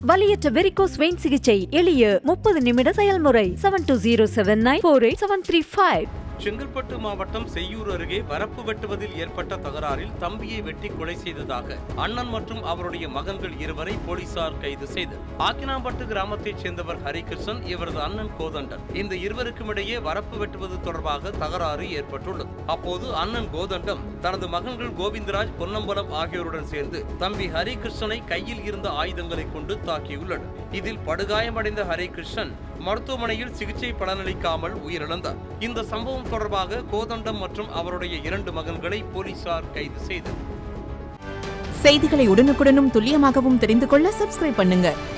வலியற்ற varicose vein சிகிச்சை எளிய முப்பது நிமிட செயல்முறை seven two zero seven nine four eight seven three five Chengalpattu மாவட்டம் செய்யூர் அருகே வரப்பு வெட்டுவதில் ஏற்பட்ட தகராறில் தம்பியை வெட்டி கொலை செய்ததாக அண்ணன் மற்றும் அவருடைய மகன்கள் இருவரை போலீசார் கைது செய்தர் ஆக்கினாம்பட்டு கிராமத்தைச் சேர்ந்தவர் ஹரிகிருஷ்ணன் இவரது அண்ணன் கோதண்டன் இந்த இருவருக்கும் இடையே வரப்பு வெட்டுவது தொடர்பாக தகராறு ஏற்பட்டுள்ளது அப்போது அண்ணன் கோதண்டம் தனது மகன்கள் கோவிந்தராஜ் பொன்னம்பலம் ஆகியோருடன் சேர்ந்து தம்பி ஹரிகிருஷ்ணனை கையில் இருந்த ஆயுதங்களை கொண்டு தாக்கியுள்ளனர் இதில் படுகாயமடைந்த ஹரிகிருஷ்ணன் மருத்துவமனையில் சிகிச்சை பலனளிக்காமல் உயிரிழந்தார் இந்த சம்பவம் தொடர்பாக கோதண்டம் மற்றும் அவருடைய இரண்டு மகன்களை போலீசார் கைது செய்தனர் செய்திகளை உடனுக்குடனும் துல்லியமாகவும் தெரிந்து கொள்ள சப்ஸ்கிரைப் பண்ணுங்க